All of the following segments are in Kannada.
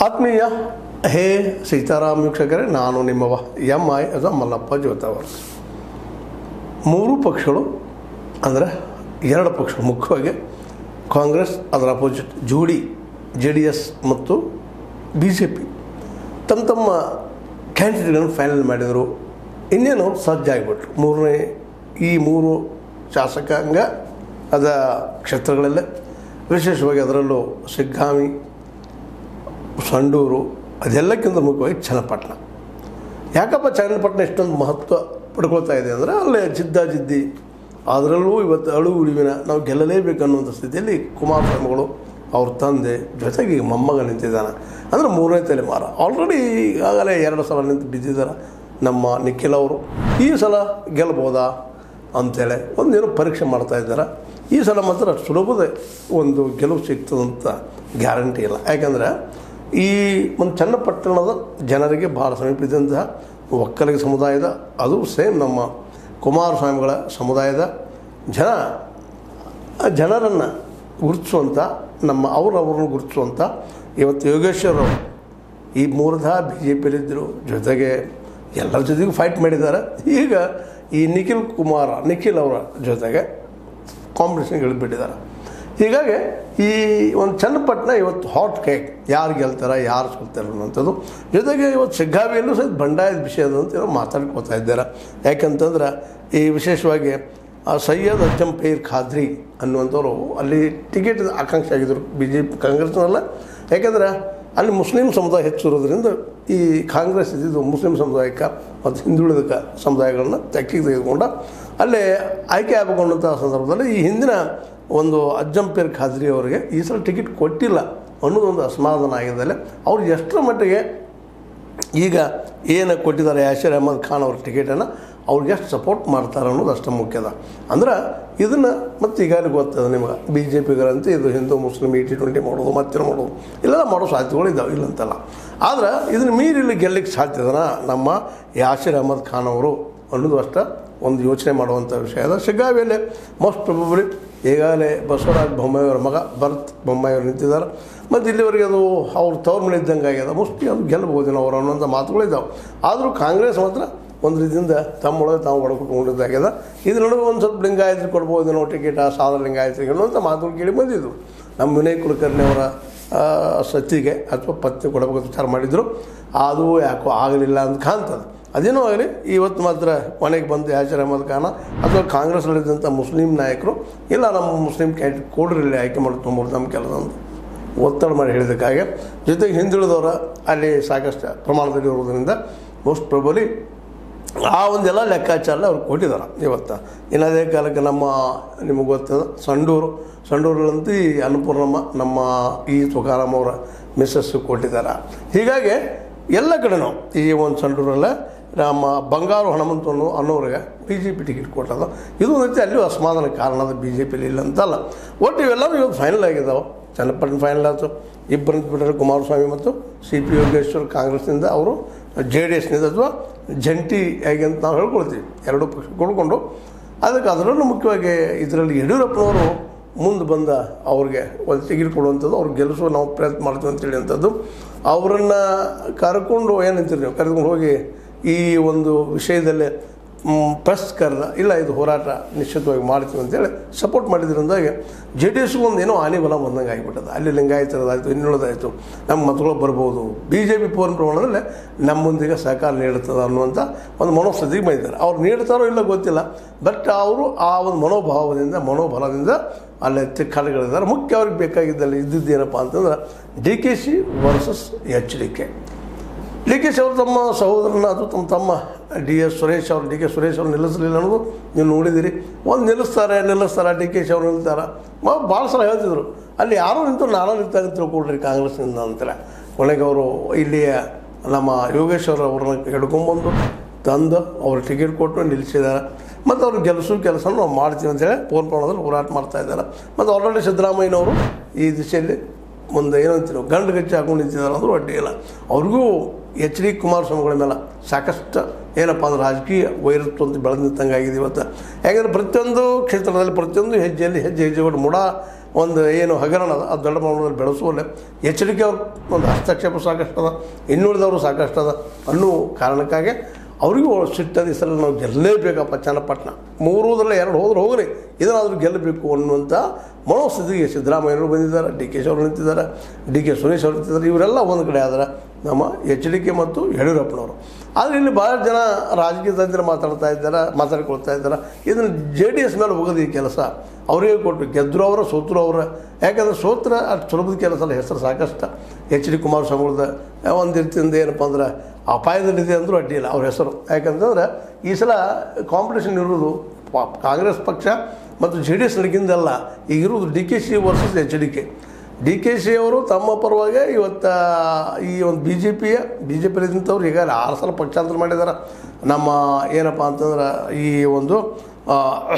ಆತ್ಮೀಯ ಹೇ ಸೀತಾರಾಮ್ ವೀಕ್ಷಕರೇ ನಾನು ನಿಮ್ಮವ ಎಂ ಐ ಅದ ಮಲ್ಲಪ್ಪ ಜೋತಾವರ್ ಮೂರು ಪಕ್ಷಗಳು ಅಂದರೆ ಎರಡು ಪಕ್ಷಗಳು ಮುಖ್ಯವಾಗಿ ಕಾಂಗ್ರೆಸ್ ಅದರ ಅಪೋಸಿಟ್ ಜೋಡಿ ಜೆ ಡಿ ಎಸ್ ಮತ್ತು ಬಿ ಜೆ ಪಿ ತಮ್ಮ ತಮ್ಮ ಕ್ಯಾಂಡಿಡೇಟ್ಗಳನ್ನು ಫೈನಲ್ ಮಾಡಿದರು ಇನ್ನೇನು ಸಜ್ಜಾಗಿಬಿಟ್ರು ಮೂರನೇ ಈ ಮೂರು ಶಾಸಕಾಂಗ ಅದ ಕ್ಷೇತ್ರಗಳಲ್ಲೇ ವಿಶೇಷವಾಗಿ ಅದರಲ್ಲೂ ಸಿಗ್ಗಾಮಿ ಸಂಡೂರು ಅದೆಲ್ಲಕ್ಕಿಂತ ಮುಖ್ಯವಾಗಿ ಚನ್ನಪಟ್ಟಣ ಯಾಕಪ್ಪ ಚನ್ನಪಟ್ಟಣ ಇಷ್ಟೊಂದು ಮಹತ್ವ ಪಡ್ಕೊಳ್ತಾ ಇದೆ ಅಂದರೆ ಅಲ್ಲೇ ಜಿದ್ದಾಜಿದ್ದಿ ಅದರಲ್ಲೂ ಇವತ್ತು ಅಳು ಉಳಿವಿನ ನಾವು ಗೆಲ್ಲಲೇಬೇಕು ಅನ್ನುವಂಥ ಸ್ಥಿತಿಯಲ್ಲಿ ಕುಮಾರಸ್ವಾಮಿಗಳು ಅವ್ರ ತಂದೆ ಜೊತೆಗೆ ಈಗ ಮೊಮ್ಮಗ ನಿಂತಿದ್ದಾನೆ ಅಂದರೆ ಮೂರನೇ ತಲೆಮಾರ ಆಲ್ರೆಡಿ ಈಗಾಗಲೇ ಎರಡು ಸಲ ನಿಂತು ಬಿದ್ದಿದ್ದಾರೆ ನಮ್ಮ ನಿಖಿಲ್ ಅವರು ಈ ಸಲ ಗೆಲ್ಬೋದಾ ಅಂತೇಳಿ ಒಂದೇನೋ ಪರೀಕ್ಷೆ ಮಾಡ್ತಾ ಇದ್ದಾರೆ ಈ ಸಲ ಮಾತ್ರ ಸುಲಭದ ಒಂದು ಗೆಲುವು ಸಿಗ್ತದಂತ ಗ್ಯಾರಂಟಿ ಇಲ್ಲ ಯಾಕಂದರೆ ಈ ಒಂದು ಚನ್ನಪಟ್ಟಣದ ಜನರಿಗೆ ಭಾಳ ಸಮೀಪಿದಂತಹ ಒಕ್ಕಲಿಗ ಸಮುದಾಯದ ಅದು ಸೇಮ್ ನಮ್ಮ ಕುಮಾರಸ್ವಾಮಿಗಳ ಸಮುದಾಯದ ಜನ ಆ ಜನರನ್ನು ಗುರುತಿಸುವಂಥ ನಮ್ಮ ಅವರವ್ರನ್ನ ಗುರುತಿಸುವಂಥ ಇವತ್ತು ಯೋಗೇಶ್ವರ್ ಅವರು ಈ ಮೂರ್ಧ ಬಿ ಜೆ ಪಿಯಲ್ಲಿದ್ದರು ಜೊತೆಗೆ ಎಲ್ಲರ ಜೊತೆಗೂ ಫೈಟ್ ಮಾಡಿದ್ದಾರೆ ಈಗ ಈ ನಿಖಿಲ್ ಕುಮಾರ ನಿಖಿಲ್ ಅವರ ಜೊತೆಗೆ ಕಾಂಪಿಟೇಷನ್ಗೆ ಇಳಿದ್ಬಿಟ್ಟಿದ್ದಾರೆ ಹೀಗಾಗಿ ಈ ಒಂದು ಚನ್ನಪಟ್ಟಣ ಇವತ್ತು ಹಾಟ್ ಕೇಕ್ ಯಾರು ಗೆಲ್ತಾರೆ ಯಾರು ಸೋಲ್ತಾರೆ ಅನ್ನೋಂಥದ್ದು ಜೊತೆಗೆ ಇವತ್ತು ಶಿಗ್ಗಾವಿಯಲ್ಲೂ ಸಹಿತ ಬಂಡಾಯದ ವಿಷಯದ ಅಂತ ಏನೋ ಮಾತಾಡ್ಕೋತಾ ಇದ್ದಾರೆ ಯಾಕಂತಂದ್ರೆ ಈ ವಿಶೇಷವಾಗಿ ಆ ಸೈಯದ್ ಅಜ್ಜಂ ಪೈರ್ ಖಾದ್ರಿ ಅನ್ನುವಂಥವ್ರು ಅಲ್ಲಿ ಟಿಕೆಟ್ ಆಕಾಂಕ್ಷೆ ಆಗಿದ್ದರು ಬಿ ಜೆ ಪಿ ಕಾಂಗ್ರೆಸ್ನಲ್ಲ ಯಾಕೆಂದ್ರೆ ಅಲ್ಲಿ ಮುಸ್ಲಿಂ ಸಮುದಾಯ ಹೆಚ್ಚು ಇರೋದ್ರಿಂದ ಈ ಕಾಂಗ್ರೆಸ್ ಇದ್ದಿದ್ದು ಮುಸ್ಲಿಂ ಸಮುದಾಯಕ್ಕೆ ಮತ್ತು ಹಿಂದುಳಿದ ಸಮುದಾಯಗಳನ್ನ ತೆಕ್ಕಿಗೆ ತೆಗೆದುಕೊಂಡ ಅಲ್ಲೇ ಆಯ್ಕೆ ಆಗಬೇಕಂಥ ಸಂದರ್ಭದಲ್ಲಿ ಈ ಹಿಂದಿನ ಒಂದು ಅಜ್ಜಂಪೇರ್ ಖಾದ್ರಿ ಅವರಿಗೆ ಈ ಸಲ ಟಿಕೆಟ್ ಕೊಟ್ಟಿಲ್ಲ ಅನ್ನೋದೊಂದು ಅಸಮಾಧಾನ ಆಗಿದ್ದಲ್ಲಿ ಅವ್ರು ಎಷ್ಟರ ಮಟ್ಟಿಗೆ ಈಗ ಏನು ಕೊಟ್ಟಿದ್ದಾರೆ ಯಾಶರ್ ಅಹಮದ್ ಖಾನ್ ಅವ್ರ ಟಿಕೆಟನ್ನು ಅವ್ರಿಗೆ ಎಷ್ಟು ಸಪೋರ್ಟ್ ಮಾಡ್ತಾರೆ ಅನ್ನೋದು ಅಷ್ಟು ಮುಖ್ಯದ ಅಂದ್ರೆ ಇದನ್ನು ಮತ್ತೆ ಈಗಾಗಲೇ ಗೊತ್ತದ ನಿಮಗೆ ಬಿ ಜೆ ಪಿಗರಂತೆ ಇದು ಹಿಂದೂ ಮುಸ್ಲಿಂ ಏಯ್ಟಿ ಟ್ವೆಂಟಿ ಮಾಡೋದು ಮತ್ತೇನು ಮಾಡೋದು ಇಲ್ಲೆಲ್ಲ ಮಾಡೋ ಸಾಧ್ಯತೆಗಳು ಇದ್ದಾವೆ ಇಲ್ಲಂತಲ್ಲ ಆದ್ರೆ ಇದನ್ನು ಮೀರಿ ಇಲ್ಲಿ ಗೆಲ್ಲಕ್ಕೆ ಸಾಧ್ಯದನ ನಮ್ಮ ಯಾಶಿರ್ ಅಹಮದ್ ಖಾನ್ ಅವರು ಅನ್ನೋದು ಅಷ್ಟ ಒಂದು ಯೋಚನೆ ಮಾಡುವಂಥ ವಿಷಯ ಅದ ಶಿಗ್ಗಾವಿಯಲ್ಲಿ ಮೋಸ್ಟ್ ಪ್ರೊಬಬ್ಲಿ ಈಗಾಗಲೇ ಬಸವರಾಜ ಬೊಮ್ಮಾಯಿಯವರ ಮಗ ಭರತ್ ಬೊಮ್ಮಾಯಿಯವರು ನಿಂತಿದ್ದಾರೆ ಮತ್ತು ಇಲ್ಲಿವರೆಗೆ ಅದು ಅವ್ರ ತವ್ರ ಮನೆ ಇದ್ದಂಗೆ ಆಗ್ಯದ ಮೋಸ್ಟ್ಲಿ ಅದು ಗೆಲ್ಲಬಹುದೇನೋ ಅವರು ಅನ್ನೋಂಥ ಮಾತುಗಳಿದ್ದಾವೆ ಆದರೂ ಕಾಂಗ್ರೆಸ್ ಮಾತ್ರ ಒಂದು ರೀತಿಯಿಂದ ತಮ್ಮೊಳಗೆ ತಾವು ಹೊಡ್ಕೊಂಡಿದ್ದಾಗ್ಯದ ಇದ್ರ ನಡುವೆ ಒಂದು ಸ್ವಲ್ಪ ಲಿಂಗಾಯತ್ರಿಗೆ ಕೊಡ್ಬೋದೇನೋ ಟಿಕೆಟ್ ಆ ಸಾಧಾರಣ ಲಿಂಗಾಯತ್ರಿಗೆ ಅನ್ನೋಂಥ ಮಾತುಗಳು ಕೇಳಿ ಬಂದಿದ್ದು ನಮ್ಮ ವಿನಯ್ ಕುಲಕರ್ಣಿ ಅವರ ಆ, ಸತಿಗೆ ಅಥವಾ ಪತ್ನಿ ಕೊಡಬೇಕು ವಿಚಾರ ಮಾಡಿದರು ಅದು ಯಾಕೋ ಆಗಲಿಲ್ಲ ಅಂತ ಕಾಣ್ತದೆ ಅದೇನೋ ಆಗಲಿ ಇವತ್ತು ಮಾತ್ರ ಕೊನೆಗೆ ಬಂದು ಯಾಜರ್ ಅಹಮದ್ ಖಾನ ಅಥವಾ ಕಾಂಗ್ರೆಸ್ನಲ್ಲಿದ್ದಂಥ ಮುಸ್ಲಿಂ ನಾಯಕರು ಇಲ್ಲ ನಮ್ಮ ಮುಸ್ಲಿಂ ಕ್ಯಾಂಡಿಡೇಟ್ ಕೊಡ್ರಿಲ್ಲ ಆಯ್ಕೆ ಮಾಡಿ ತುಂಬ ನಮ್ಮ ಕೆಲಸ ಅಂತ ಒತ್ತಡ ಮಾಡಿ ಹೇಳಿದ್ದಕ್ಕಾಗಿ ಜೊತೆಗೆ ಹಿಂದುಳಿದವರ ಅಲ್ಲಿ ಸಾಕಷ್ಟು ಪ್ರಮಾಣದಲ್ಲಿ ಇರೋದ್ರಿಂದ ಮೋಸ್ಟ್ ಪ್ರಬಲಿ ಆ ಒಂದೆಲ್ಲ ಲೆಕ್ಕಾಚಾರ ಅವ್ರು ಕೊಟ್ಟಿದ್ದಾರೆ ಇವತ್ತು ಇನ್ನು ಅದೇ ಕಾಲಕ್ಕೆ ನಮ್ಮ ನಿಮಗೆ ಗೊತ್ತದ ಸಂಡೂರು ಸಂಡೂರಲ್ಲಂತೂ ಈ ಅನ್ನಪೂರ್ಣಮ್ಮ ನಮ್ಮ ಈ ತುಕಾರಾಮ್ ಅವರ ಮಿಸ್ಸಸ್ ಕೊಟ್ಟಿದ್ದಾರೆ ಹೀಗಾಗಿ ಎಲ್ಲ ಕಡೆನೂ ಈ ಒಂದು ಸಂಡೂರಲ್ಲೇ ನಮ್ಮ ಬಂಗಾರು ಹನುಮಂತನು ಅನ್ನೋರಿಗೆ ಬಿ ಜೆ ಪಿ ಟಿಕೆಟ್ ಕೊಟ್ಟದ ಇದು ಒಂದು ರೀತಿ ಅಲ್ಲಿಯೂ ಅಸಮಾಧಾನ ಕಾರಣ ಅದು ಬಿ ಜೆ ಪಿಲಿ ಇಲ್ಲ ಅಂತಲ್ಲ ಒಟ್ಟು ಇವೆಲ್ಲವೂ ಇವತ್ತು ಫೈನಲ್ ಆಗಿದ್ದಾವೆ ಚನ್ನಪಟ್ಟಣ ಫೈನಲ್ ಆಯಿತು ಇಬ್ಬರು ನಿಂತ್ಬಿಟ್ರೆ ಕುಮಾರಸ್ವಾಮಿ ಮತ್ತು ಸಿ ಪಿ ಯೋಗೇಶ್ವರ್ ಕಾಂಗ್ರೆಸ್ನಿಂದ ಅವರು ಜೆ ಡಿ ಎಸ್ನಿಂದ ಅಥವಾ ಜಂಟಿ ಹೇಗೆ ಅಂತ ನಾವು ಹೇಳ್ಕೊಳ್ತೀವಿ ಎರಡೂ ಪಕ್ಷ ಕೊಡ್ಕೊಂಡು ಅದಕ್ಕೆ ಅದರಲ್ಲೂ ಮುಖ್ಯವಾಗಿ ಇದರಲ್ಲಿ ಯಡಿಯೂರಪ್ಪನವರು ಮುಂದೆ ಬಂದ ಅವ್ರಿಗೆ ಒಂದು ಟಿಕೆಟ್ ಕೊಡುವಂಥದ್ದು ಅವ್ರು ಗೆಲ್ಲಿಸುವ ನಾವು ಪ್ರಯತ್ನ ಮಾಡ್ತೀವಿ ಅಂತೇಳಿ ಅಂಥದ್ದು ಅವರನ್ನು ಕರ್ಕೊಂಡು ಏನಂತೀರಿ ನೀವು ಕರೆದುಕೊಂಡು ಹೋಗಿ ಈ ಒಂದು ವಿಷಯದಲ್ಲಿ ಪ್ರೆಸ್ ಕರೆದ ಇಲ್ಲ ಇದು ಹೋರಾಟ ನಿಶ್ಚಿತವಾಗಿ ಮಾಡ್ತೀವಿ ಅಂತೇಳಿ ಸಪೋರ್ಟ್ ಮಾಡಿದ್ರಿಂದಾಗಿ ಜೆ ಡಿ ಎಸ್ಗೂ ಒಂದು ಏನೋ ಆನೆ ಬಲ ಬಂದಂಗೆ ಆಗಿಬಿಟ್ಟದ ಅಲ್ಲಿ ಲಿಂಗಾಯತರದಾಯಿತು ಇನ್ನುಳಿದಾಯಿತು ನಮ್ಮ ಮತಗಳು ಬರ್ಬೋದು ಬಿ ಜೆ ಪಿ ಪೂರ್ಣ ಪ್ರಮಾಣದಲ್ಲಿ ನಮ್ಮೊಂದಿಗೆ ಸಹಕಾರ ನೀಡುತ್ತದೆ ಅನ್ನುವಂಥ ಒಂದು ಮನೋಸ್ಥಿತಿಗೆ ಬಂದಿದ್ದಾರೆ ಅವ್ರು ನೀಡ್ತಾರೋ ಇಲ್ಲ ಗೊತ್ತಿಲ್ಲ ಬಟ್ ಅವರು ಆ ಒಂದು ಮನೋಭಾವದಿಂದ ಮನೋಬಲದಿಂದ ಅಲ್ಲಿ ತಿಕ್ಕಾಟಗಳಿದ್ದಾರೆ ಮುಖ್ಯ ಅವ್ರಿಗೆ ಬೇಕಾಗಿದ್ದಲ್ಲಿ ಇದ್ದಿದ್ದೇನಪ್ಪ ಅಂತಂದ್ರೆ D K C versus H D K D K Shi ಅವರು ತಮ್ಮ ಸಹೋದರನ ಅದು ತಮ್ಮ ತಮ್ಮ ಡಿ ಎಸ್ ಸುರೇಶ್ ಅವರು ಡಿ ಕೆ ಸುರೇಶ್ ಅವ್ರು ನಿಲ್ಲಿಸಲಿಲ್ಲ ಅನ್ನೋದು ನೀವು ನೋಡಿದಿರಿ ಒಂದು ನಿಲ್ಲಿಸ್ತಾರೆ ನಿಲ್ಲಿಸ್ತಾರೆ ಡಿ ಕೆ ಶಿ ಅವ್ರು ನಿಲ್ತಾರೆ ಭಾಳ ಸಲ ಹೇಳ್ತಿದ್ರು ಅಲ್ಲಿ ಯಾರೋ ನಿಂತು ನಾನೋ ನಿಂತಾಗ ತಿಳ್ಕೊಳ್ರಿ ಕಾಂಗ್ರೆಸ್ನಿಂದ ಅಂತಾರೆ ಕೊನೆಗೆ ಅವರು ಇಲ್ಲಿಯ ನಮ್ಮ ಯೋಗೇಶ್ವರ್ ಅವ್ರನ್ನ ಹಿಡ್ಕೊಂಬಂದು ತಂದು ಅವ್ರು ಟಿಕೆಟ್ ಕೊಟ್ಟು ನಿಲ್ಲಿಸಿದ್ದಾರೆ ಮತ್ತು ಅವ್ರು ಗೆಲ್ಲಿಸೋ ಕೆಲಸ ನಾವು ಮಾಡ್ತೀವಿ ಅಂತೇಳಿ ಪೂರ್ಣ ಪ್ರಮಾಣದಲ್ಲಿ ಹೋರಾಟ ಮಾಡ್ತಾ ಇದ್ದಾರೆ ಮತ್ತು ಆಲ್ರೆಡಿ ಸಿದ್ದರಾಮಯ್ಯನವರು ಈ ದಿಶೆಯಲ್ಲಿ ಮುಂದೆ ಏನಂತೀವಿ ನಾವು ಗಂಡು ಗಚ್ಚಿ ಹಾಕೊಂಡು ನಿಂತಿದ್ದಾರೆ ಅಂದರೂ ಅಡ್ಡಿ ಇಲ್ಲ ಅವ್ರಿಗೂ ಎಚ್ ಡಿ ಕುಮಾರಸ್ವಾಮಿಗಳ ಮೇಲೆ ಸಾಕಷ್ಟು ಏನಪ್ಪ ಅಂದ್ರೆ ರಾಜಕೀಯ ವೈರತ್ವ ಅಂತ ಬೆಳೆದು ನಿಂತಂಗೆ ಆಗಿದೆ ಇವತ್ತು ಯಾಕಂದರೆ ಪ್ರತಿಯೊಂದು ಕ್ಷೇತ್ರದಲ್ಲಿ ಪ್ರತಿಯೊಂದು ಹೆಜ್ಜೆಯಲ್ಲಿ ಹೆಜ್ಜೆ ಹೆಜ್ಜೆ ಕೊಟ್ಟು ಮುಡ ಒಂದು ಏನು ಹಗರಣ ಅದ ಅದು ದೊಡ್ಡ ಪ್ರಮಾಣದಲ್ಲಿ ಬೆಳೆಸುವಲ್ಲೇ ಎಚ್ಚರಿಕೆ ಅವ್ರ ಒಂದು ಹಸ್ತಕ್ಷೇಪ ಸಾಕಷ್ಟು ಅದ ಇನ್ನುಳಿದವರು ಸಾಕಷ್ಟು ಅದ ಅನ್ನೋ ಕಾರಣಕ್ಕಾಗಿ ಅವರಿಗೂ ಸಿಟ್ಟದ ಈ ಸಲ ನಾವು ಗೆಲ್ಲಲೇಬೇಕಪ್ಪ ಚನ್ನಪಟ್ಟಣ ಮೂರೂದ್ರಲ್ಲಿ ಎರಡು ಹೋದ್ರೆ ಹೋಗ್ರಿ ಇದನ್ನಾದರೂ ಗೆಲ್ಲಬೇಕು ಅನ್ನುವಂಥ ಮನೋಸ್ಥಿತಿಗೆ ಸಿದ್ದರಾಮಯ್ಯರು ಬಂದಿದ್ದಾರೆ ಡಿ ಕೆ ಶಿ ಅವರು ನಿಂತಿದ್ದಾರೆ ಡಿ ಕೆ ಸುರೇಶ್ ಅವರು ನಿಂತಿದ್ದಾರೆ ಇವರೆಲ್ಲ ಒಂದು ಕಡೆ ಆದ್ರೆ ನಮ್ಮ ಎಚ್ ಡಿ ಕೆ ಮತ್ತು ಯಡಿಯೂರಪ್ಪನವರು ಆದರೆ ಇಲ್ಲಿ ಭಾಳ ಜನ ರಾಜಕೀಯ ತಂತ್ರ ಮಾತಾಡ್ತಾ ಇದ್ದಾರೆ ಮಾತಾಡ್ಕೊಳ್ತಾ ಇದ್ದಾರೆ ಇದನ್ನು ಜೆ ಡಿ ಎಸ್ ಮೇಲೆ ಹೋಗೋದು ಈ ಕೆಲಸ ಅವರಿಗೆ ಕೊಟ್ಟು ಗೆದ್ದರು ಅವರ ಸೋತರು ಅವರ ಯಾಕಂದ್ರೆ ಸೋತ್ರ ಅಷ್ಟು ಸುಲಭದ ಕೆಲಸ ಅಲ್ಲ ಹೆಸರು ಸಾಕಷ್ಟು ಎಚ್ ಡಿ ಕುಮಾರಸ್ವಾಮಿಗಳದ ಒಂದು ರೀತಿಯಿಂದ ಏನಪ್ಪ ಅಂದ್ರೆ ಅಪಾಯದಲ್ಲಿದೆ ಅಂದರೂ ಅಡ್ಡಿಯಿಲ್ಲ ಅವ್ರ ಹೆಸರು ಯಾಕಂತಂದ್ರೆ ಈ ಸಲ ಕಾಂಪಿಟೇಷನ್ ಇರೋದು ಪ- ಕಾಂಗ್ರೆಸ್ ಪಕ್ಷ ಮತ್ತು ಜೆ ಡಿ ಎಸ್ ನಡಗಿಂದಲ್ಲ ಈಗ ಇರೋದು D K Shi versus H D K D K Shi ಅವರು ತಮ್ಮ ಪರವಾಗಿ ಇವತ್ತು ಈ ಒಂದು ಬಿ ಜೆ ಪಿಯ ಬಿ ಜೆ ಪಿಯಲ್ಲಿ ನಿಂತವ್ರು ಈಗ ಆರು ಸಲ ಪಕ್ಷಾಂತರ ಮಾಡಿದ್ದಾರೆ ನಮ್ಮ ಏನಪ್ಪ ಅಂತಂದ್ರೆ ಈ ಒಂದು ಆ,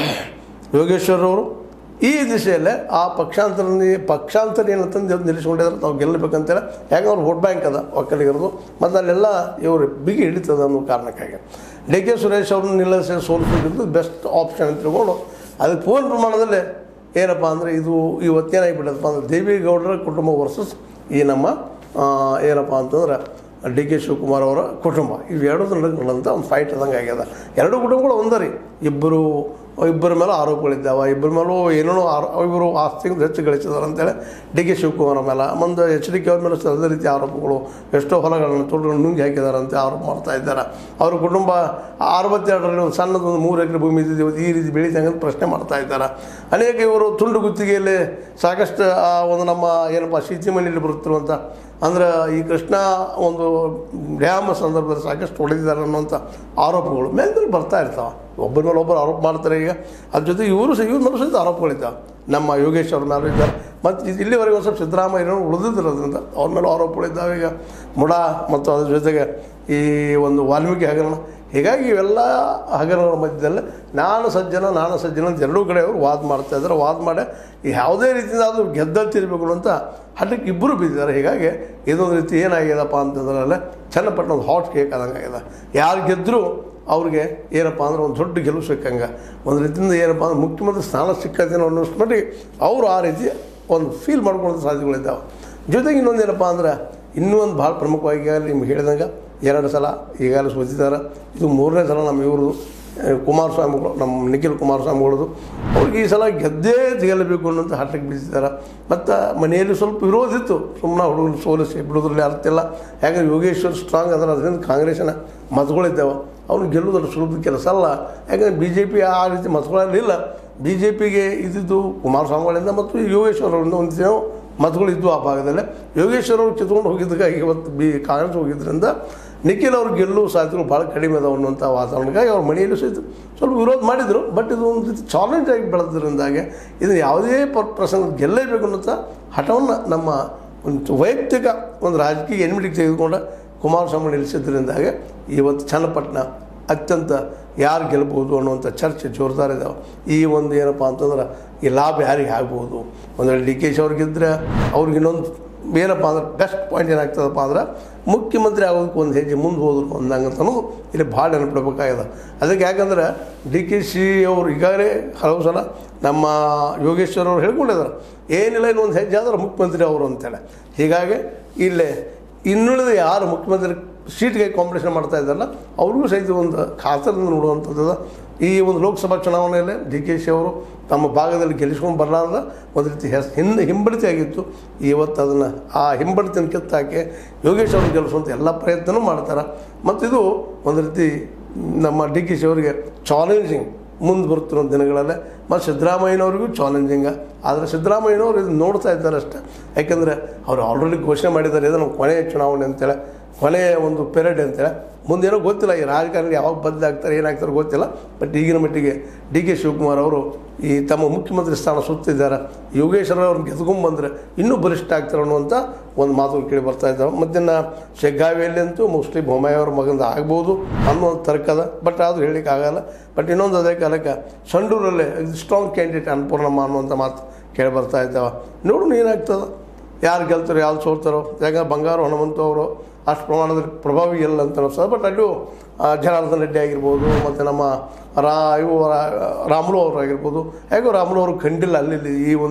ಯೋಗೇಶ್ವರ್ ಅವರು ಈ ದಿಶೆಯಲ್ಲೇ ಆ ಪಕ್ಷಾಂತರ ಪಕ್ಷಾಂತರ ಏನಂತಂದು ನಿಲ್ಲಿಸ್ಕೊಂಡಿದ್ದಾರೆ ತಾವು ಗೆಲ್ಲಬೇಕಂತೇಳಿ ಯಾಕೆ ಅವ್ರು ವೋಟ್ ಬ್ಯಾಂಕ್ ಅದ ಒಕ್ಕಲಿಗರದು ಮತ್ತು ಅಲ್ಲೆಲ್ಲ ಇವರು ಬಿಗಿ ಹಿಡಿತದ ಅನ್ನೋ ಕಾರಣಕ್ಕಾಗಿ ಡಿ ಕೆ ಸುರೇಶ್ ಅವ್ರನ್ನ ನಿಲ್ಲಿಸಿ ಸೋಲಿಸೋದ್ರಿಂದ ಬೆಸ್ಟ್ ಆಪ್ಷನ್ ಅಂತ ತಿಳ್ಕೊಂಡು ಅದಕ್ಕೆ ಪೂರ್ಣ ಪ್ರಮಾಣದಲ್ಲಿ ಏನಪ್ಪ ಅಂದರೆ ಇದು ಇವತ್ತೇನಾಗಿಬಿಟ್ಟದಪ್ಪ ಅಂದ್ರೆ ದೇವೇಗೌಡರ ಕುಟುಂಬ ವರ್ಸಸ್ ಈ ನಮ್ಮ ಆ, ಏನಪ್ಪ ಅಂತಂದ್ರೆ ಡಿ ಕೆ ಶಿವಕುಮಾರ್ ಅವರ ಕುಟುಂಬ ಇವೆರಡು ನಡುಗಳಂತ ಒಂದು ಫೈಟ್ ಆದಂಗೆ ಆಗ್ಯದ ಎರಡು ಕುಟುಂಬಗಳು ಒಂದರಿ ಇಬ್ಬರು ಇಬ್ಬರ ಮೇಲೆ ಆರೋಪಗಳಿದ್ದಾವೆ ಇಬ್ಬರ ಮೇಲೂ ಏನೇನೋ ಆರೋ ಇವರು ಆಸ್ತಿಗಿಂತ ಹೆಚ್ಚು ಗಳಿಸಿದಾರೆ ಅಂತೇಳಿ ಡಿ ಕೆ ಶಿವಕುಮಾರ್ ಮೇಲೆ ಮುಂದೆ ಎಚ್ ಡಿ ಕೆ ಅವ್ರ ಮೇಲೆ ಅದೇ ರೀತಿ ಆರೋಪಗಳು ಎಷ್ಟೋ ಹೊಲಗಳನ್ನು ತೊಗೊಂಡು ನುಂಗಿ ಹಾಕಿದ್ದಾರೆ ಅಂತ ಆರೋಪ ಮಾಡ್ತಾ ಇದ್ದಾರೆ ಅವ್ರ ಕುಟುಂಬ ಅರವತ್ತೆರಡರಲ್ಲಿ ಒಂದು ಸಣ್ಣದೊಂದು ಮೂರು ಎಕರೆ ಭೂಮಿ ಇದ್ದಿದ್ದು ಈ ರೀತಿ ಬೆಳೀತಂಗೆ ಅಂತ ಪ್ರಶ್ನೆ ಮಾಡ್ತಾ ಇದ್ದಾರೆ ಅನೇಕ ಇವರು ತುಂಡು ಗುತ್ತಿಗೆಯಲ್ಲಿ ಸಾಕಷ್ಟು ಆ ಒಂದು ನಮ್ಮ ಏನಪ್ಪ ಶೀತಿ ಮನೆಯಲ್ಲಿ ಬರುತ್ತಿರುವಂಥ ಅಂದ್ರೆ ಈ ಕೃಷ್ಣ ಒಂದು ಡ್ಯಾಮ್ ಸಂದರ್ಭದಲ್ಲಿ ಸಾಕಷ್ಟು ಹೊಡೆದಿದ್ದಾರೆ ಅನ್ನುವಂಥ ಆರೋಪಗಳು ಮೇಲ್ಮೇಲೆ ಬರ್ತಾ ಇರ್ತಾವೆ ಒಬ್ಬರ ಮೇಲೆ ಒಬ್ಬರು ಆರೋಪ ಮಾಡ್ತಾರೆ ಈಗ ಅದ್ರ ಜೊತೆ ಇವರು ಸಹ ಇವ್ರ ಮೇಲೆ ಸಹಿತ ಆರೋಪಗಳಿದ್ದಾವೆ ನಮ್ಮ ಯೋಗೇಶ್ ಅವ್ರ ಮೇಲೆ ಇದ್ದಾರೆ ಮತ್ತು ಇಲ್ಲಿವರೆಗೆ ಒಂದು ಸ್ವಲ್ಪ ಸಿದ್ದರಾಮಯ್ಯನವರು ಉಳಿದಿದ್ದಿರೋದ್ರಿಂದ ಅವ್ರ ಮೇಲೆ ಆರೋಪಗಳಿದ್ದಾವೆ ಈಗ ಮುಡ ಮತ್ತು ಅದ್ರ ಜೊತೆಗೆ ಈ ಒಂದು ವಾಲ್ಮೀಕಿ ಹಗರಣ ಹೀಗಾಗಿ ಇವೆಲ್ಲ ಹಗರಣಗಳ ಮಧ್ಯದಲ್ಲಿ ನಾನು ಸಜ್ಜನ ನಾನು ಸಜ್ಜನ ಅಂತ ಎರಡೂ ಕಡೆ ಅವರು ವಾದ ಮಾಡ್ತಾ ಇದ್ದಾರೆ ವಾದ ಮಾಡಿ ಯಾವುದೇ ರೀತಿಯಿಂದ ಅದು ಗೆದ್ದಲ್ತಿರ್ಬೇಕು ಅಂತ ಹಠಕ್ಕೆ ಇಬ್ಬರು ಬಿದ್ದಿದ್ದಾರೆ ಹೀಗಾಗಿ ಇದೊಂದು ರೀತಿ ಏನಾಗ್ಯದಪ್ಪ ಅಂತಂದ್ರೆ ಚನ್ನಪಟ್ಟಣ ಒಂದು ಹಾಟ್ ಕೇಕ್ ಆದಂಗೆ ಆಗ್ಯದ ಯಾರು ಗೆದ್ದರೂ ಅವ್ರಿಗೆ ಏನಪ್ಪ ಅಂದ್ರೆ ಒಂದು ದೊಡ್ಡ ಗೆಲುವು ಸಿಕ್ಕಂಗೆ ಒಂದು ರೀತಿಯಿಂದ ಏನಪ್ಪ ಅಂದ್ರೆ ಮುಖ್ಯಮಂತ್ರಿ ಸ್ಥಾನ ಸಿಕ್ಕತ್ತೇನೋ ಅನ್ನೋಷ್ಟು ಮಟ್ಟಿಗೆ ಅವರು ಆ ರೀತಿ ಒಂದು ಫೀಲ್ ಮಾಡ್ಕೊಳ್ಳೋ ಸಾಧ್ಯತೆಗಳಿದ್ದಾವೆ ಜೊತೆಗೆ ಇನ್ನೊಂದು ಏನಪ್ಪ ಅಂದ್ರೆ ಇನ್ನೂ ಒಂದು ಭಾಳ ಪ್ರಮುಖವಾಗಿ ಈಗಾಗಲೇ ನಿಮ್ಗೆ ಹೇಳಿದಂಗೆ ಎರಡು ಸಲ ಈಗಾಗಲೇ ಸೋತಿದ್ದಾರೆ ಇದು ಮೂರನೇ ಸಲ ನಮ್ಮ ಇವ್ರದ್ದು ಆ, ಕುಮಾರಸ್ವಾಮಿಗಳು ನಮ್ಮ ನಿಖಿಲ್ ಕುಮಾರಸ್ವಾಮಿಗಳದು ಅವ್ರಿಗೆ ಈ ಸಲ ಗೆದ್ದೇ ಗೆಲ್ಲಬೇಕು ಅನ್ನೋಂಥ ಹಠಕ್ಕೆ ಬಿದ್ದಿದ್ದಾರೆ ಮತ್ತು ಮನೆಯಲ್ಲಿ ಸ್ವಲ್ಪ ವಿರೋಧ ಇತ್ತು ಸುಮ್ಮನೆ ಹುಡುಗರು ಸೋಲಿಸಿ ಬಿಡೋದ್ರಲ್ಲಿ ಅರ್ಥ ಇಲ್ಲ ಯಾಕಂದ್ರೆ ಯೋಗೇಶ್ವರ್ ಸ್ಟ್ರಾಂಗ್ ಅದರ ಅದರಿಂದ ಕಾಂಗ್ರೆಸ್ಸಿನ ಮತಗಳಿದ್ದಾವೆ ಅವ್ನು ಗೆಲ್ಲುವುದರ ಸುಲಭದ ಕೆಲಸ ಅಲ್ಲ ಯಾಕಂದರೆ ಬಿ ಜೆ ಪಿ ಆ ರೀತಿ ಮತಗಳಲ್ಲಿಲ್ಲ ಬಿ ಜೆ ಪಿಗೆ ಇದ್ದಿದ್ದು ಕುಮಾರಸ್ವಾಮಿಗಳಿಂದ ಮತ್ತು ಯೋಗೇಶ್ವರ್ ಅವರಿಂದ ಒಂದು ಏನೋ ಮತಗಳಿದ್ದು ಆ ಭಾಗದಲ್ಲಿ ಯೋಗೇಶ್ವರ್ ಅವರು ಕಿತ್ಕೊಂಡು ಹೋಗಿದ್ದಕ್ಕಾಗಿ ಇವತ್ತು ಬಿ ಕಾಂಗ್ರೆಸ್ ಹೋಗಿದ್ದರಿಂದ ನಿಖಿಲ್ ಅವ್ರು ಗೆಲ್ಲುವ ಸಾಧ್ಯತೆಗಳು ಭಾಳ ಕಡಿಮೆ ಅದಾವೆ ಅನ್ನುವಂಥ ವಾತಾವರಣಕ್ಕಾಗಿ ಅವ್ರ ಮನೆಯಲ್ಲೂ ಸಹಿತ ಸ್ವಲ್ಪ ವಿರೋಧ ಮಾಡಿದರು ಬಟ್ ಇದು ಒಂದು ರೀತಿ ಚಾಲೆಂಜ್ ಆಗಿ ಬೆಳೆದ್ರಿಂದಾಗೆ ಇದನ್ನು ಯಾವುದೇ ಪ ಪ್ರಸಂಗ ಗೆಲ್ಲೇಬೇಕು ಅನ್ನೋಂಥ ಹಠವನ್ನು ನಮ್ಮ ಒಂದು ವೈಯಕ್ತಿಕ ಒಂದು ರಾಜಕೀಯ ಎನ್ಮಿಟಿಗೆ ತೆಗೆದುಕೊಂಡ ಕುಮಾರಸ್ವಾಮಿ ನಿಲ್ಲಿಸಿದ್ರಿಂದಾಗೆ ಇವತ್ತು ಚನ್ನಪಟ್ಟಣ ಅತ್ಯಂತ ಯಾರು ಗೆಲ್ಬೋದು ಅನ್ನುವಂಥ ಚರ್ಚೆ ಜೋರ್ದಾರ್ ಇದ್ದಾವೆ ಈ ಒಂದು ಏನಪ್ಪ ಅಂತಂದ್ರೆ ಈ ಲಾಭ ಯಾರಿಗೆ ಆಗ್ಬೋದು ಒಂದು ವೇಳೆ ಡಿ ಕೆ ಶಿ ಅವ್ರಿಗಿದ್ರೆ ಅವ್ರಿಗೆ ಇನ್ನೊಂದು ಏನಪ್ಪ ಅಂದ್ರೆ ಬೆಸ್ಟ್ ಪಾಯಿಂಟ್ ಏನಾಗ್ತದಪ್ಪ ಅಂದ್ರೆ ಮುಖ್ಯಮಂತ್ರಿ ಆಗೋದಕ್ಕೆ ಒಂದು ಹೆಜ್ಜೆ ಮುಂದೆ ಹೋದ್ರು ಅಂದಂಗೆ ಅಂತಲೂ ಇಲ್ಲಿ ಭಾಳ ನೆನಪಿಡ್ಬೇಕಾಗಿದೆ ಅದಕ್ಕೆ ಯಾಕಂದ್ರೆ ಡಿ ಕೆ ಶಿ ಅವರು ಈಗಾಗಲೇ ಹಲವು ಸಲ ನಮ್ಮ ಯೋಗೇಶ್ವರ್ ಅವರು ಹೇಳ್ಕೊಂಡಿದ್ದಾರೆ ಏನಿಲ್ಲ ಇನ್ನೊಂದು ಹೆಜ್ಜೆ ಆದ್ರೆ ಮುಖ್ಯಮಂತ್ರಿ ಅವರು ಅಂತೇಳಿ ಹೀಗಾಗಿ ಇಲ್ಲೇ ಇನ್ನುಳಿದ ಯಾರು ಮುಖ್ಯಮಂತ್ರಿ ಸೀಟ್ಗೆ ಕಾಂಪಿಟೇಷನ್ ಮಾಡ್ತಾ ಇದ್ದಾರಲ್ಲ ಅವ್ರಿಗೂ ಸಹಿತ ಒಂದು ಖಾತರದಿಂದ ನೋಡುವಂಥದ್ದು ಈ ಒಂದು ಲೋಕಸಭಾ ಚುನಾವಣೆಯಲ್ಲಿ ಡಿ ಕೆ ಶಿ ಅವರು ತಮ್ಮ ಭಾಗದಲ್ಲಿ ಗೆಲ್ಲಿಸ್ಕೊಂಡು ಬರಲಾರ್ದ ಒಂದು ರೀತಿ ಹೆಸ್ ಹಿಂದೆ ಹಿಂಬಡಿತಿ ಆಗಿತ್ತು ಇವತ್ತು ಅದನ್ನು ಆ ಹಿಂಬಡಿತಿನ ಕಿತ್ತಾಕಿ ಯೋಗೇಶ್ ಅವ್ರನ್ನ ಗೆಲ್ಲಿಸುವಂಥ ಎಲ್ಲ ಪ್ರಯತ್ನವೂ ಮಾಡ್ತಾರೆ ಮತ್ತು ಇದು ಒಂದು ರೀತಿ ನಮ್ಮ ಡಿ ಕೆ ಶಿ ಅವರಿಗೆ ಚಾಲೆಂಜಿಂಗ್ ಮುಂದೆ ಬರ್ತಿರೋ ದಿನಗಳಲ್ಲೇ ಮತ್ತು ಸಿದ್ದರಾಮಯ್ಯನವ್ರಿಗೂ ಚಾಲೆಂಜಿಂಗ ಆದರೆ ಸಿದ್ದರಾಮಯ್ಯನವರು ಇದನ್ನು ನೋಡ್ತಾ ಇದ್ದಾರೆ ಅಷ್ಟೇ ಯಾಕೆಂದರೆ ಅವರು ಆಲ್ರೆಡಿ ಘೋಷಣೆ ಮಾಡಿದ್ದಾರೆ ಇದು ನಮ್ಮ ಕೊನೆಯ ಚುನಾವಣೆ ಅಂತೇಳಿ ಕೊನೆಯ ಒಂದು ಪೆರೇಡ್ ಅಂತೇಳಿ ಮುಂದೇನೋ ಗೊತ್ತಿಲ್ಲ ಈ ರಾಜಕಾರಣಿ ಯಾವಾಗ ಬದಲಾಗ್ತಾರೆ ಏನಾಗ್ತಾರೆ ಗೊತ್ತಿಲ್ಲ ಬಟ್ ಈಗಿನ ಮಟ್ಟಿಗೆ ಡಿ ಕೆ ಶಿವಕುಮಾರ್ ಅವರು ಈ ತಮ್ಮ ಮುಖ್ಯಮಂತ್ರಿ ಸ್ಥಾನ ಸುತ್ತಿದ್ದಾರೆ ಯೋಗೇಶ್ವರ ಅವ್ರನ್ನ ಗೆದ್ಕೊಂಬಂದ್ರೆ ಇನ್ನೂ ಬಲಿಷ್ಠ ಆಗ್ತಾರೆ ಅನ್ನುವಂಥ ಒಂದು ಮಾತುಗಳು ಕೇಳಿ ಬರ್ತಾ ಇದ್ದಾವೆ ಮತ್ತಿನ್ನು ಶೆಗ್ಗಾವಿಯಲ್ಲಿ ಅಂತೂ ಮೋಸ್ಟ್ಲಿ ಬೊಮ್ಮಾಯಿ ಅವ್ರ ಮಗಂದ ಆಗ್ಬೋದು ಅನ್ನೋ ಒಂದು ತರ್ಕದ ಬಟ್ ಆದರೂ ಹೇಳಲಿಕ್ಕೆ ಆಗಲ್ಲ ಬಟ್ ಇನ್ನೊಂದು ಅದೇ ಕಾಲಕ್ಕೆ ಸಂಡೂರಲ್ಲೇ ಸ್ಟ್ರಾಂಗ್ ಕ್ಯಾಂಡಿಡೇಟ್ ಅನ್ನಪೂರ್ಣಮ್ಮ ಅನ್ನುವಂಥ ಮಾತು ಕೇಳಿ ಬರ್ತಾ ಇದ್ದಾವೆ ನೋಡೋಣ ಏನಾಗ್ತದೆ ಯಾರು ಗೆಲ್ತಾರೋ ಯಾರು ಸೋಲ್ತಾರೋ ಯಾಕಂದ್ರೆ ಬಂಗಾರ ಹನುಮಂತು ಅವರು ಅಷ್ಟು ಪ್ರಮಾಣದಲ್ಲಿ ಪ್ರಭಾವಿ ಇಲ್ಲ ಅಂತ ಅನಿಸ್ತದೆ ಬಟ್ ಅಲ್ಲೂ ಆ, ಜನಾರ್ದನ್ ರೆಡ್ಡಿ ಆಗಿರ್ಬೋದು ಮತ್ತು ನಮ್ಮ ರಾ ಇವು ರಾ- ರಾಮುಲು ಅವರು ಆಗಿರ್ಬೋದು ಹೇಗೋ ರಾಮುಲು ಅವರು ಕಂಡಿಲ್ಲ ಅಲ್ಲಿ ಇಲ್ಲಿ ಈ ಒಂದು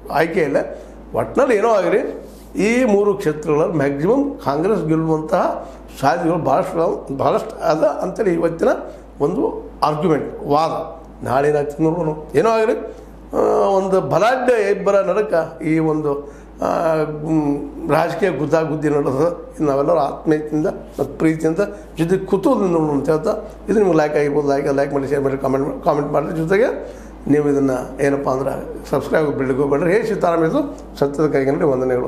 ಆಯ್ಕೆ ಇಲ್ಲ ಒಟ್ಟಿನಲ್ಲಿ ಏನೋ ಆಗಲಿ ಈ ಮೂರು ಕ್ಷೇತ್ರಗಳಲ್ಲಿ ಮ್ಯಾಕ್ಸಿಮಮ್ ಕಾಂಗ್ರೆಸ್ ಗೆಲ್ಲುವಂತಹ ಸಾಧ್ಯತೆಗಳು ಭಾಳಷ್ಟು ಭಾಳಷ್ಟು ಅದ ಅಂತೇಳಿ ಇವತ್ತಿನ ಒಂದು ಆರ್ಗ್ಯುಮೆಂಟ್ ವಾದ ನಾಳೆ ಏನಾಗ್ತದೆ ನೋಡೋಣ ಏನೋ ಆಗಲಿ ಆ, ಒಂದು ಬಲಾಢ್ಯ ಇಬ್ಬರ ನಡಕ ಈ ಒಂದು ಆ, ಮ್, ರಾಜಕೀಯ ಗುದ್ದಾಗುದ್ದಿ ನಡೆದ ನಾವೆಲ್ಲರೂ ಆತ್ಮೀಯತೆಯಿಂದ ಮತ್ತು ಪ್ರೀತಿಯಿಂದ ಜೊತೆ ಕುತೂಹಲದಿಂದ ನೋಡೋಣ ಅಂತ ಹೇಳ್ತಾ ಇದು ನಿಮ್ಗೆ ಲೈಕ್ ಆಗಿರ್ಬೋದು ಲೈಕ್ ಲೈಕ್ ಮಾಡಿ ಶೇರ್ ಮಾಡಿ ಕಾಮೆಂಟ್ ಕಾಮೆಂಟ್ ಮಾಡಿ ಜೊತೆಗೆ ನೀವು ಇದನ್ನು ಏನಪ್ಪ ಅಂದ್ರೆ ಸಬ್ಸ್ಕ್ರೈಬ್ ಬಿಡ್ಲಿಕ್ಕೆ ಹೋಗ್ಬೇಡ್ರಿ ಹೇ ಸೀತಾರಾಮ್ ಇದು ಸತ್ಯದ ಕೈಗಂಡಿ ವಂದನೆಗಳು